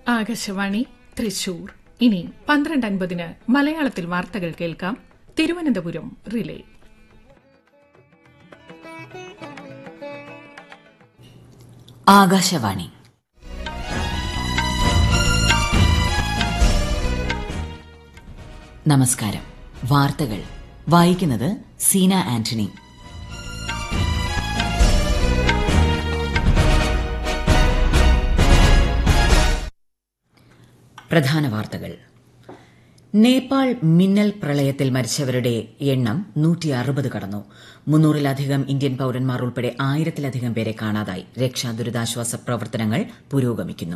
ആകാശവാണി തൃശൂർ ഇനി പന്ത്രണ്ട് അൻപതിന് മലയാളത്തിൽ വാർത്തകൾ കേൾക്കാം തിരുവനന്തപുരം റിലേ ആകാശവാണി നമസ്കാരം വാർത്തകൾ വായിക്കുന്നത് സീന ആന്റണി പ്രധാന വാർത്തകൾ നേപ്പാൾ മിന്നൽ പ്രളയത്തിൽ മരിച്ചവരുടെ എണ്ണം നൂറ്റി അറുപത് കടന്നു മുന്നൂറിലധികം ഇന്ത്യൻ പൌരന്മാർ ഉൾപ്പെടെ ആയിരത്തിലധികം പേരെ കാണാതായി രക്ഷാ ദുരിതാശ്വാസ പ്രവർത്തനങ്ങൾ പുരോഗമിക്കുന്നു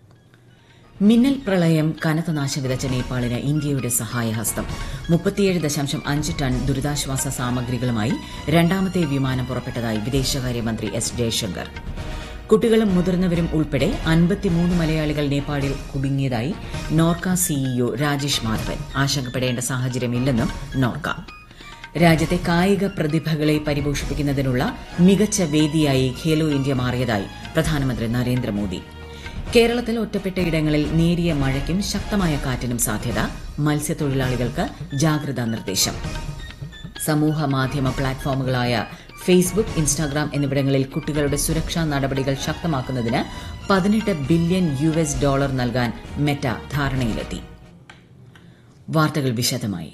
മിന്നൽ പ്രളയം കനത്ത നാശം വിതച്ച നേപ്പാളിന് ഇന്ത്യയുടെ സഹായഹസ്തം മുപ്പത്തിയേഴ് ദശാംശം അഞ്ച് ടൺ ദുരിതാശ്വാസ സാമഗ്രികളുമായി രണ്ടാമത്തെ വിമാനം പുറപ്പെട്ടതായി വിദേശകാര്യമന്ത്രി എസ് ജയശങ്കർ കുട്ടികളും മുതിർന്നവരും ഉൾപ്പെടെ അൻപത്തിമൂന്ന് മലയാളികൾ നേപ്പാളിൽ കുടുങ്ങിയതായി നോർക്ക സിഇഒ രാജേഷ് മാധവൻ ആശങ്കപ്പെടേണ്ട സാഹചര്യമില്ലെന്നും നോർക്ക രാജ്യത്തെ കായിക പ്രതിഭകളെ പരിപോഷിപ്പിക്കുന്നതിനുള്ള മികച്ച വേദിയായി ഖേലോ ഇന്ത്യ മാറിയതായി പ്രധാനമന്ത്രി നരേന്ദ്രമോദി കേരളത്തിൽ ഒറ്റപ്പെട്ട ഇടങ്ങളിൽ നേരിയ മഴയ്ക്കും ശക്തമായ കാറ്റിനും സാധ്യത മത്സ്യത്തൊഴിലാളികൾക്ക് ജാഗ്രതാ നിർദ്ദേശം സമൂഹ മാധ്യമ പ്ലാറ്റ്ഫോമുകളായ ഫേസ്ബുക്ക് ഇൻസ്റ്റാഗ്രാം എന്നിവിടങ്ങളിൽ കുട്ടികളുടെ സുരക്ഷാ നടപടികൾ ശക്തമാക്കുന്നതിന് പതിനെട്ട് ബില്യൺ യു എസ് ഡോളർ നൽകാൻ മെറ്റ ധാരണയിലെത്തി വാർത്തകൾ വിശദമായി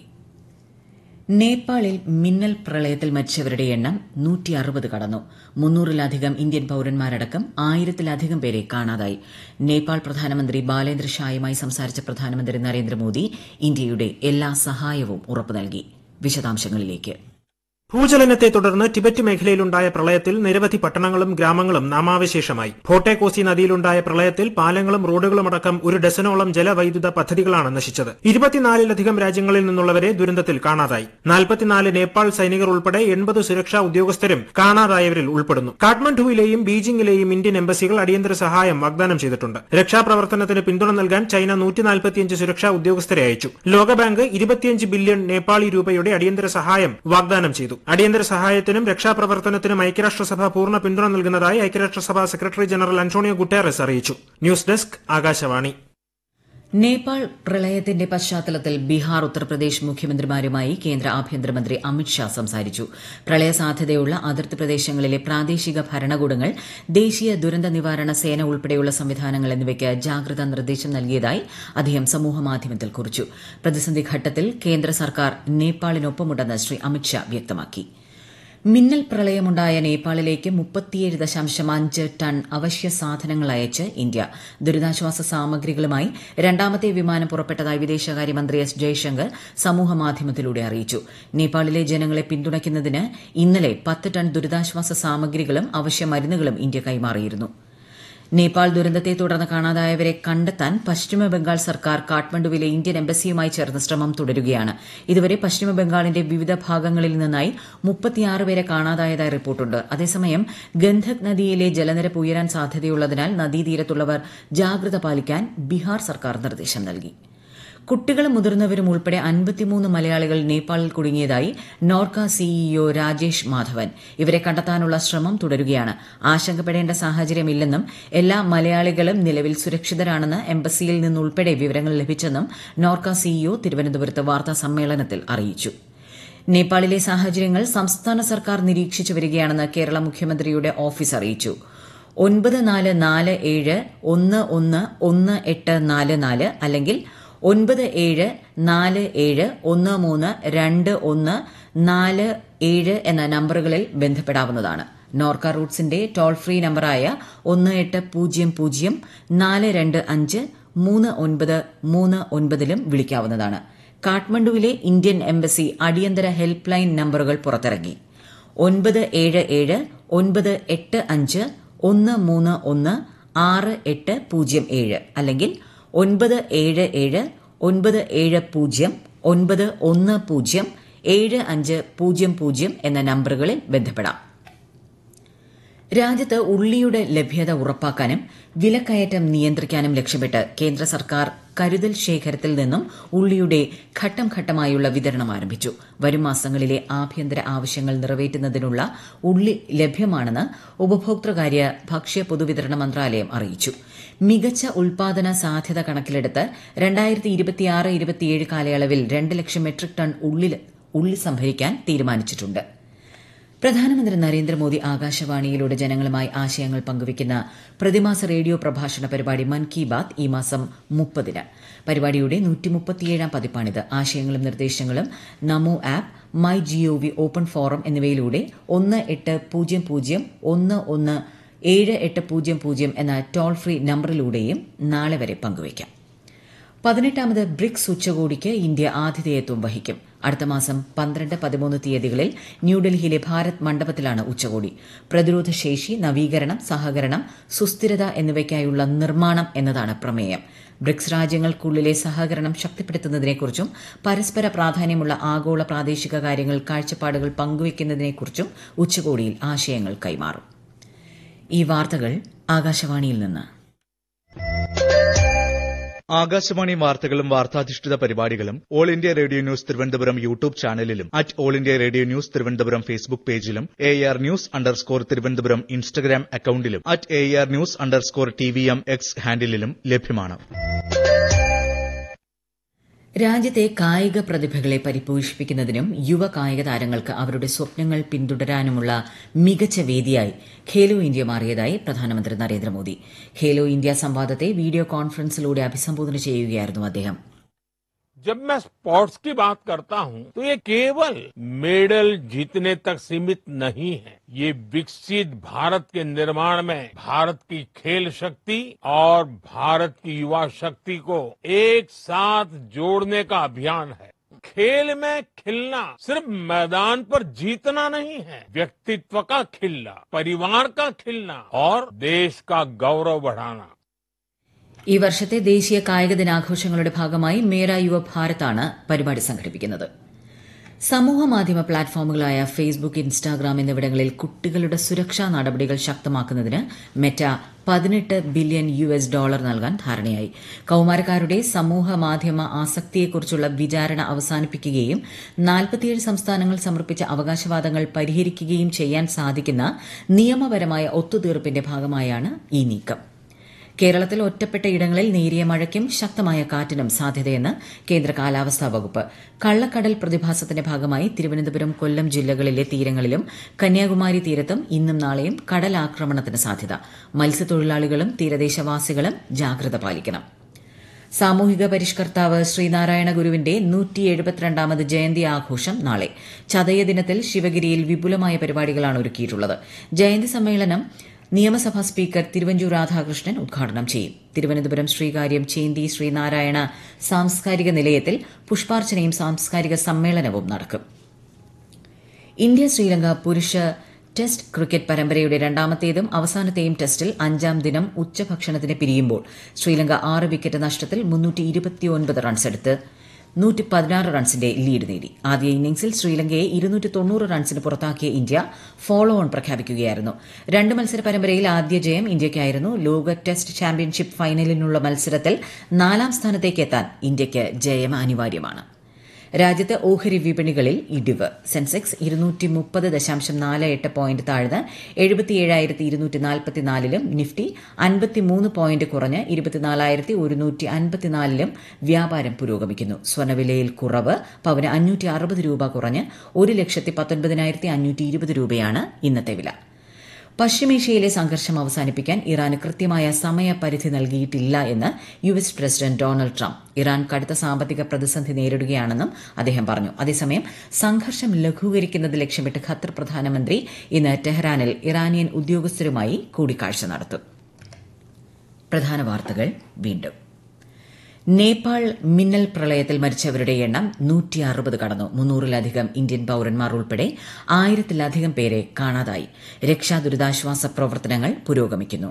നേപ്പാളിൽ മിന്നൽ പ്രളയത്തിൽ മരിച്ചവരുടെ എണ്ണം നൂറ്റി അറുപത് കടന്നു മുന്നൂറിലധികം ഇന്ത്യൻ പൌരന്മാരടക്കം ആയിരത്തിലധികം പേരെ കാണാതായി നേപ്പാൾ പ്രധാനമന്ത്രി ബാലേന്ദ്ര ഷായുമായി സംസാരിച്ച പ്രധാനമന്ത്രി നരേന്ദ്രമോദി ഇന്ത്യയുടെ എല്ലാ സഹായവും ഉറപ്പു നൽകി വിശദാംശങ്ങളിലേക്ക് ഭൂചലനത്തെ തുടർന്ന് ടിബറ്റ് മേഖലയിലുണ്ടായ പ്രളയത്തിൽ നിരവധി പട്ടണങ്ങളും ഗ്രാമങ്ങളും നാമാവശേഷമായി ഭോട്ടെ കോസി നദിയിലുണ്ടായ പ്രളയത്തിൽ പാലങ്ങളും റോഡുകളുമടക്കം ഒരു ഡസനോളം ജലവൈദ്യുത പദ്ധതികളാണ് നശിച്ചത് ഇരുപത്തിനാലിലധികം രാജ്യങ്ങളിൽ നിന്നുള്ളവരെ ദുരന്തത്തിൽ കാണാതായി നാൽപ്പത്തിനാല് നേപ്പാൾ സൈനികർ ഉൾപ്പെടെ എൺപത് സുരക്ഷാ ഉദ്യോഗസ്ഥരും കാണാതായവരിൽ ഉൾപ്പെടുന്നു കാഠ്മണ്ഡുവിലെയും ബീജിംഗിലെയും ഇന്ത്യൻ എംബസികൾ അടിയന്തര സഹായം വാഗ്ദാനം ചെയ്തിട്ടുണ്ട് രക്ഷാപ്രവർത്തനത്തിന് പിന്തുണ നൽകാൻ ചൈന നൂറ്റിനാൽപ്പത്തിയഞ്ച് സുരക്ഷാ ഉദ്യോഗസ്ഥരെ അയച്ചു ലോകബാങ്ക് ഇരുപത്തിയഞ്ച് ബില്യൺ നേപ്പാളി രൂപയുടെ അടിയന്തര സഹായം വാഗ്ദാനം ചെയ്തു അടിയന്തര സഹായത്തിനും രക്ഷാപ്രവർത്തനത്തിനും ഐക്യരാഷ്ട്രസഭ പൂർണ്ണ പിന്തുണ നൽകുന്നതായി ഐക്യരാഷ്ട്രസഭ സെക്രട്ടറി ജനറൽ അന്റോണിയോ ഗുട്ടേറസ് അറിയിച്ചു ന്യൂസ് ഡെസ്ക് ആകാശവാണി നേപ്പാൾ പ്രളയത്തിന്റെ പശ്ചാത്തലത്തിൽ ബീഹാർ ഉത്തർപ്രദേശ് മുഖ്യമന്ത്രിമാരുമായി കേന്ദ്ര ആഭ്യന്തരമന്ത്രി അമിത്ഷാ സംസാരിച്ചു പ്രളയ സാധ്യതയുള്ള അതിർത്തി പ്രദേശങ്ങളിലെ പ്രാദേശിക ഭരണകൂടങ്ങൾ ദേശീയ ദുരന്ത നിവാരണ സേന ഉൾപ്പെടെയുള്ള സംവിധാനങ്ങൾ എന്നിവയ്ക്ക് ജാഗ്രതാ നിർദ്ദേശം നൽകിയതായി അദ്ദേഹം സമൂഹമാധ്യമത്തിൽ കുറിച്ചു പ്രതിസന്ധി ഘട്ടത്തിൽ കേന്ദ്ര സർക്കാർ നേപ്പാളിനൊപ്പമുണ്ടെന്ന് ശ്രീ അമിത്ഷാ വ്യക്തമാക്കി മിന്നൽ പ്രളയമുണ്ടായ നേപ്പാളിലേക്ക് മുപ്പത്തിയേഴ് ദശാംശം അഞ്ച് ടൺ അവശ്യ സാധനങ്ങൾ അയച്ച് ഇന്ത്യ ദുരിതാശ്വാസ സാമഗ്രികളുമായി രണ്ടാമത്തെ വിമാനം പുറപ്പെട്ടതായി വിദേശകാര്യമന്ത്രി എസ് ജയശങ്കർ സമൂഹമാധ്യമത്തിലൂടെ അറിയിച്ചു നേപ്പാളിലെ ജനങ്ങളെ പിന്തുണയ്ക്കുന്നതിന് ഇന്നലെ പത്ത് ടൺ ദുരിതാശ്വാസ സാമഗ്രികളും അവശ്യ മരുന്നുകളും ഇന്ത്യ കൈമാറിയിരുന്നു നേപ്പാൾ ദുരന്തത്തെ തുടർന്ന് കാണാതായവരെ കണ്ടെത്താൻ പശ്ചിമ ബംഗാൾ സർക്കാർ കാഠ്മണ്ഡുവിലെ ഇന്ത്യൻ എംബസിയുമായി ചേർന്ന് ശ്രമം തുടരുകയാണ് ഇതുവരെ പശ്ചിമ ബംഗാളിന്റെ വിവിധ ഭാഗങ്ങളിൽ നിന്നായി മുപ്പത്തിയാറ് പേരെ കാണാതായതായി റിപ്പോർട്ടുണ്ട് അതേസമയം ഗന്ധക് നദിയിലെ ജലനിരപ്പ് ഉയരാൻ സാധ്യതയുള്ളതിനാൽ നദീതീരത്തുള്ളവർ ജാഗ്രത പാലിക്കാൻ ബീഹാർ സർക്കാർ നിർദ്ദേശം നൽകി കുട്ടികളും മുതിർന്നവരും ഉൾപ്പെടെ അൻപത്തിമൂന്ന് മലയാളികൾ നേപ്പാളിൽ കുടുങ്ങിയതായി നോർക്ക സിഇഒ രാജേഷ് മാധവൻ ഇവരെ കണ്ടെത്താനുള്ള ശ്രമം തുടരുകയാണ് ആശങ്കപ്പെടേണ്ട സാഹചര്യമില്ലെന്നും എല്ലാ മലയാളികളും നിലവിൽ സുരക്ഷിതരാണെന്ന് എംബസിയിൽ നിന്നുൾപ്പെടെ വിവരങ്ങൾ ലഭിച്ചെന്നും നോർക്ക സിഇഒ തിരുവനന്തപുരത്ത് വാർത്താ സമ്മേളനത്തിൽ അറിയിച്ചു നേപ്പാളിലെ സാഹചര്യങ്ങൾ സംസ്ഥാന സർക്കാർ നിരീക്ഷിച്ചു വരികയാണെന്ന് കേരള മുഖ്യമന്ത്രിയുടെ ഓഫീസ് അറിയിച്ചു ഒൻപത് നാല് നാല് ഏഴ് ഒന്ന് ഒന്ന് ഒന്ന് എട്ട് നാല് നാല് അല്ലെങ്കിൽ ഒൻപത് ഏഴ് നാല് ഏഴ് ഒന്ന് മൂന്ന് രണ്ട് ഒന്ന് നാല് ഏഴ് എന്ന നമ്പറുകളിൽ ബന്ധപ്പെടാവുന്നതാണ് നോർക്ക റൂട്ട്സിന്റെ ടോൾ ഫ്രീ നമ്പറായ ഒന്ന് എട്ട് പൂജ്യം പൂജ്യം നാല് രണ്ട് അഞ്ച് മൂന്ന് ഒൻപത് മൂന്ന് ഒൻപതിലും വിളിക്കാവുന്നതാണ് കാഠ്മണ്ഡുവിലെ ഇന്ത്യൻ എംബസി അടിയന്തര ഹെൽപ്പ് ലൈൻ നമ്പറുകൾ പുറത്തിറങ്ങി ഒൻപത് ഏഴ് ഏഴ് ഒൻപത് എട്ട് അഞ്ച് ഒന്ന് മൂന്ന് ഒന്ന് ആറ് എട്ട് പൂജ്യം ഏഴ് അല്ലെങ്കിൽ ഒൻപത് ഏഴ് ഏഴ് ഒൻപത് ഏഴ് പൂജ്യം ഒൻപത് ഒന്ന് പൂജ്യം ഏഴ് അഞ്ച് പൂജ്യം പൂജ്യം എന്ന നമ്പറുകളിൽ ബന്ധപ്പെടാം രാജ്യത്ത് ഉള്ളിയുടെ ലഭ്യത ഉറപ്പാക്കാനും വിലക്കയറ്റം നിയന്ത്രിക്കാനും ലക്ഷ്യമിട്ട് കേന്ദ്ര സർക്കാർ കരുതൽ ശേഖരത്തിൽ നിന്നും ഉള്ളിയുടെ ഘട്ടം ഘട്ടമായുള്ള വിതരണം ആരംഭിച്ചു വരും മാസങ്ങളിലെ ആഭ്യന്തര ആവശ്യങ്ങൾ നിറവേറ്റുന്നതിനുള്ള ഉള്ളി ലഭ്യമാണെന്ന് ഉപഭോക്തൃകാര്യ ഭക്ഷ്യ പൊതുവിതരണ മന്ത്രാലയം അറിയിച്ചു മികച്ച ഉൽപാദന സാധ്യത കണക്കിലെടുത്ത് രണ്ടായിരത്തി ഇരുപത്തിയാറ് ഇരുപത്തിയേഴ് കാലയളവിൽ രണ്ട് ലക്ഷം മെട്രിക് ടൺ ഉള്ളി ഉള്ളി സംഭരിക്കാൻ തീരുമാനിച്ചിട്ടുണ്ട് പ്രധാനമന്ത്രി നരേന്ദ്രമോദി ആകാശവാണിയിലൂടെ ജനങ്ങളുമായി ആശയങ്ങൾ പങ്കുവയ്ക്കുന്ന പ്രതിമാസ റേഡിയോ പ്രഭാഷണ പരിപാടി മൻ കി ബാത് ഈ മാസം മുപ്പതിന് പരിപാടിയുടെ നൂറ്റിമുപ്പത്തിയേഴാം പതിപ്പാണിത് ആശയങ്ങളും നിർദ്ദേശങ്ങളും Namo app my G O V open forum എന്നിവയിലൂടെ ഒന്ന് എട്ട് പൂജ്യം പൂജ്യം ഒന്ന് ഒന്ന് ഏഴ് എട്ട് പൂജ്യം പൂജ്യം എന്ന ടോൾ ഫ്രീ നമ്പറിലൂടെയും നാളെ വരെ പങ്കുവയ്ക്കാം പതിനെട്ടാമത് ബ്രിക്സ് ഉച്ചകോടിക്ക് ഇന്ത്യ ആതിഥേയത്വം വഹിക്കും അടുത്ത മാസം പന്ത്രണ്ട് പതിമൂന്ന് തീയതികളിൽ ന്യൂഡൽഹിയിലെ ഭാരത് മണ്ഡപത്തിലാണ് ഉച്ചകോടി പ്രതിരോധ ശേഷി നവീകരണം സഹകരണം സുസ്ഥിരത എന്നിവയ്ക്കായുള്ള നിർമ്മാണം എന്നതാണ് പ്രമേയം ബ്രിക്സ് രാജ്യങ്ങൾക്കുള്ളിലെ സഹകരണം ശക്തിപ്പെടുത്തുന്നതിനെക്കുറിച്ചും പരസ്പര പ്രാധാന്യമുള്ള ആഗോള പ്രാദേശിക കാര്യങ്ങൾ കാഴ്ചപ്പാടുകൾ പങ്കുവയ്ക്കുന്നതിനെക്കുറിച്ചും ഉച്ചകോടിയിൽ ആശയങ്ങൾ കൈമാറും ഈ വാർത്തകൾ ആകാശവാണിയിൽ നിന്ന് ആകാശവാണി വാർത്തകളും വാർത്താധിഷ്ഠിത പരിപാടികളും all India radio news Thiruvananthapuram YouTube ചാനലിലും at all India radio news Thiruvananthapuram Facebook പേജിലും A R news underscore Thiruvananthapuram Instagram അക്കൌണ്ടിലും at A R news underscore T V M X ഹാൻഡിലും ലഭ്യമാണ് രാജ്യത്തെ കായിക പ്രതിഭകളെ പരിപോഷിപ്പിക്കുന്നതിനും യുവ കായിക താരങ്ങൾക്ക് അവരുടെ സ്വപ്നങ്ങൾ പിന്തുടരാനുമുള്ള മികച്ച വേദിയായി ഖേലോ ഇന്ത്യ മാറിയതായി പ്രധാനമന്ത്രി നരേന്ദ്രമോദി ഖേലോ ഇന്ത്യ സംവാദത്തെ വീഡിയോ കോൺഫറൻസിലൂടെ അഭിസംബോധന ചെയ്യുകയായിരുന്നു അദ്ദേഹം जब मैं स्पोर्ट्स की बात करता हूं तो ये केवल मेडल जीतने तक सीमित नहीं है ये विकसित भारत के निर्माण में भारत की खेल शक्ति और भारत की युवा शक्ति को एक साथ जोड़ने का अभियान है खेल में खिलना सिर्फ मैदान पर जीतना नहीं है व्यक्तित्व का खिलना परिवार का खिलना और देश का गौरव बढ़ाना ഈ വർഷത്തെ ദേശീയ കായിക ദിനാഘോഷങ്ങളുടെ ഭാഗമായി മേര യുവ ഭാരതാണ് പരിപാടി സംഘടിപ്പിക്കുന്നത് സമൂഹ മാധ്യമ പ്ലാറ്റ്ഫോമുകളായ ഫേസ്ബുക്ക് ഇൻസ്റ്റാഗ്രാം എന്നിവിടങ്ങളിൽ കുട്ടികളുടെ സുരക്ഷാ നടപടികൾ ശക്തമാക്കുന്നതിന് മെറ്റ പതിനെട്ട് ബില്യൺ യു എസ് ഡോളർ നൽകാൻ ധാരണയായി കൌമാരക്കാരുടെ സമൂഹ മാധ്യമ ആസക്തിയെക്കുറിച്ചുള്ള വിചാരണ അവസാനിപ്പിക്കുകയും നാൽപ്പത്തിയേഴ് സംസ്ഥാനങ്ങൾ സമർപ്പിച്ച അവകാശവാദങ്ങൾ പരിഹരിക്കുകയും ചെയ്യാൻ സാധിക്കുന്ന നിയമപരമായ ഒത്തുതീർപ്പിന്റെ ഭാഗമായാണ് ഈ നീക്കം കേരളത്തിൽ ഒറ്റപ്പെട്ട ഇടങ്ങളിൽ നേരിയ മഴയ്ക്കും ശക്തമായ കാറ്റിനും സാധ്യതയെന്ന് കേന്ദ്ര കാലാവസ്ഥാ വകുപ്പ് കള്ളക്കടൽ പ്രതിഭാസത്തിന്റെ ഭാഗമായി തിരുവനന്തപുരം കൊല്ലം ജില്ലകളിലെ തീരങ്ങളിലും കന്യാകുമാരി തീരത്തും ഇന്നും നാളെയും കടലാക്രമണത്തിന് സാധ്യത മത്സ്യത്തൊഴിലാളികളും തീരദേശവാസികളും ജാഗ്രത പാലിക്കണം സാമൂഹിക പരിഷ്കർത്താവ് ശ്രീനാരായണ ഗുരുവിന്റെ നൂറ്റി എഴുപത്തിരണ്ടാമത് ജയന്തി ആഘോഷം നാളെ ചതയ ദിനത്തിൽ ശിവഗിരിയിൽ വിപുലമായ പരിപാടികളാണ് ഒരുക്കിയിട്ടുള്ളത് ജയന്തി സമ്മേളനം നിയമസഭാ സ്പീക്കർ തിരുവഞ്ചൂർ രാധാകൃഷ്ണൻ ഉദ്ഘാടനം ചെയ്യും തിരുവനന്തപുരം ശ്രീകാര്യം ചേന്തി ശ്രീനാരായണ സാംസ്കാരിക നിലയത്തിൽ പുഷ്പാർച്ചനയും സാംസ്കാരിക സമ്മേളനവും നടക്കും ഇന്ത്യ ശ്രീലങ്ക പുരുഷ ടെസ്റ്റ് ക്രിക്കറ്റ് പരമ്പരയുടെ രണ്ടാമത്തേതും അവസാനത്തെയും ടെസ്റ്റിൽ അഞ്ചാം ദിനം ഉച്ചഭക്ഷണത്തിന് പിരിയുമ്പോൾ ശ്രീലങ്ക ആറ് വിക്കറ്റ് നഷ്ടത്തിൽ റൺസെടുത്ത് നൂറ്റി പതിനാറ് റൺസിന്റെ ലീഡ് നേടി ആദ്യ ഇന്നിംഗ്സിൽ ശ്രീലങ്കയെ ഇരുന്നൂറ്റി തൊണ്ണൂറ് റൺസിന് പുറത്താക്കിയ ഇന്ത്യ ഫോളോ ഓൺ പ്രഖ്യാപിക്കുകയായിരുന്നു രണ്ട് മത്സര പരമ്പരയിൽ ആദ്യ ജയം ഇന്ത്യയ്ക്കായിരുന്നു ലോക ടെസ്റ്റ് ചാമ്പ്യൻഷിപ്പ് ഫൈനലിനുള്ള മത്സരത്തിൽ നാലാം സ്ഥാനത്തേക്ക് എത്താൻ ഇന്ത്യയ്ക്ക് ജയം അനിവാര്യമാണ് രാജ്യത്ത് ഓഹരി വിപണികളിൽ ഇടിവ് സെൻസെക്സ് ഇരുന്നൂറ്റി മുപ്പത് ദശാംശം നാല് എട്ട് പോയിന്റ് താഴ്ന്ന് എഴുപത്തിയേഴായിരത്തി ഇരുന്നൂറ്റി നാൽപ്പത്തിനാലിലും നിഫ്റ്റി അൻപത്തിമൂന്ന് പോയിന്റ് കുറഞ്ഞ് ഇരുപത്തിനാലായിരത്തി ഒരുന്നൂറ്റി അൻപത്തിനാലിലും വ്യാപാരം പുരോഗമിക്കുന്നു സ്വർണ്ണവിലയിൽ കുറവ് പവന് അഞ്ഞൂറ്റി അറുപത് രൂപ കുറഞ്ഞ് ഒരു ലക്ഷത്തി പത്തൊൻപതിനായിരത്തി അഞ്ഞൂറ്റി ഇരുപത് രൂപയാണ് ഇന്നത്തെ വില പശ്ചിമേഷ്യയിലെ സംഘർഷം അവസാനിപ്പിക്കാൻ ഇറാന് കൃത്യമായ സമയപരിധി നൽകിയിട്ടില്ല എന്ന് U S president Donald Trump Iran കടുത്ത സാമ്പത്തിക പ്രതിസന്ധി നേരിടുകയാണെന്നും അദ്ദേഹം പറഞ്ഞു അതേസമയം സംഘർഷം ലഘൂകരിക്കുന്നത് ലക്ഷ്യമിട്ട് ഖത്തർ പ്രധാനമന്ത്രി ഇന്ന് ടെഹ്റാനിൽ ഇറാനിയൻ ഉദ്യോഗസ്ഥരുമായി കൂടിക്കാഴ്ച നടത്തും പ്രധാന വാർത്തകൾ വീണ്ടും നേപ്പാൾ മിന്നൽ പ്രളയത്തിൽ മരിച്ചവരുടെ എണ്ണം നൂറ്റി അറുപത് കടന്നു മുന്നൂറിലധികം ഇന്ത്യൻ പൌരന്മാർ ഉൾപ്പെടെ ആയിരത്തിലധികം പേരെ കാണാതായി രക്ഷാ ദുരിതാശ്വാസ പ്രവർത്തനങ്ങൾ പുരോഗമിക്കുന്നു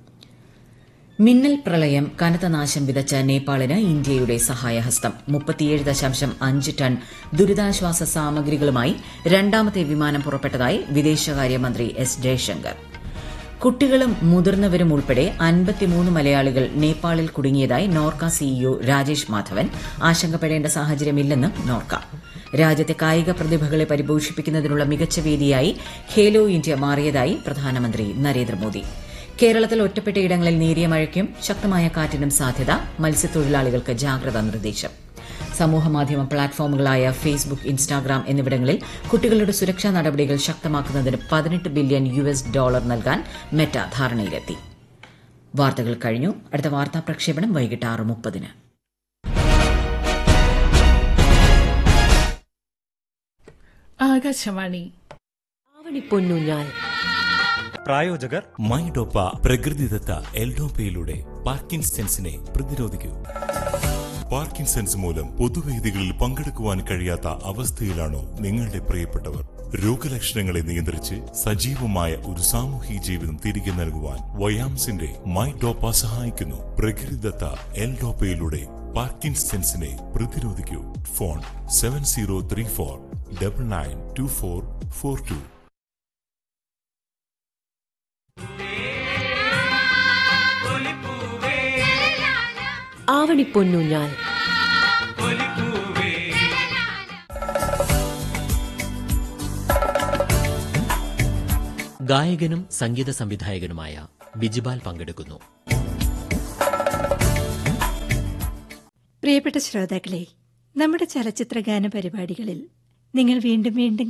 മിന്നൽ പ്രളയം കനത്ത നാശം വിതച്ച നേപ്പാളിന് ഇന്ത്യയുടെ സഹായഹസ്തം മുപ്പത്തിയേഴ് ദശാംശം അഞ്ച് ടൺ ദുരിതാശ്വാസ സാമഗ്രികളുമായി രണ്ടാമത്തെ വിമാനം പുറപ്പെട്ടതായി വിദേശകാര്യമന്ത്രി എസ് ജയശങ്കർ കുട്ടികളും മുതിർന്നവരും ഉൾപ്പെടെ അൻപത്തിമൂന്ന് മലയാളികൾ നേപ്പാളിൽ കുടുങ്ങിയതായി നോർക്ക സിഇഒ രാജേഷ് മാധവൻ ആശങ്കപ്പെടേണ്ട സാഹചര്യമില്ലെന്ന് നോർക്ക രാജ്യത്തെ കായിക പ്രതിഭകളെ പരിപോഷിപ്പിക്കുന്നതിനുള്ള മികച്ച വേദിയായി ഖേലോ ഇന്ത്യ മാറിയതായി പ്രധാനമന്ത്രി നരേന്ദ്രമോദി കേരളത്തിൽ ഒറ്റപ്പെട്ടയിടങ്ങളിൽ നേരിയ മഴയ്ക്കും ശക്തമായ കാറ്റിനും സാധ്യത മത്സ്യത്തൊഴിലാളികൾക്ക് ജാഗ്രതാ നിർദ്ദേശം സമൂഹമാധ്യമ പ്ലാറ്റ്ഫോമുകളായ ഫേസ്ബുക്ക് ഇൻസ്റ്റാഗ്രാം എന്നിവിടങ്ങളിൽ കുട്ടികളുടെ സുരക്ഷാ നടപടികൾ ശക്തമാക്കുന്നതിന് പതിനെട്ട് ബില്യൺ യു എസ് ഡോളർ നൽകാൻ മെറ്റ ധാരണയിലെത്തി വാർത്തകൾ കഴിഞ്ഞു അടുത്ത വാർത്താ പ്രക്ഷേപണം വൈകിട്ട് ആറ് മുപ്പതിന് ആകാശവാണി ആവണിപ്പൊന്നൂഞ്ഞാൽ പ്രായോജകർ മൈഡോപ്പ പ്രകൃതിദത്ത എൽഡോപ്പയിലൂടെ പാർക്കിൻസൺസിനെ പ്രതിരോധിക്കൂ പാർക്കിൻസൺസ് മൂലം പൊതുവേദികളിൽ പങ്കെടുക്കുവാൻ കഴിയാത്ത അവസ്ഥയിലാണോ നിങ്ങളുടെ പ്രിയപ്പെട്ടവർ രോഗലക്ഷണങ്ങളെ നിയന്ത്രിച്ച് സജീവമായ ഒരു സാമൂഹിക ജീവിതം തിരികെ നൽകുവാൻ വയാംസിന്റെ മൈഡോപ്പ സഹായിക്കുന്നു പ്രകൃതിദത്ത എൽഡോപ്പയിലൂടെ പാർക്കിൻസൺസിനെ പ്രതിരോധിക്കൂ phone seven zero three four double nine two four four two ആവണിപ്പൊന്നൂഞ്ഞാൽ ഗായകനും സംഗീത സംവിധായകനുമായ ബിജിബാൽ പങ്കെടുക്കുന്നു പ്രിയപ്പെട്ട ശ്രോതാക്കളെ നമ്മുടെ ചലച്ചിത്ര ഗാന പരിപാടികളിൽ നിങ്ങൾ വീണ്ടും വീണ്ടും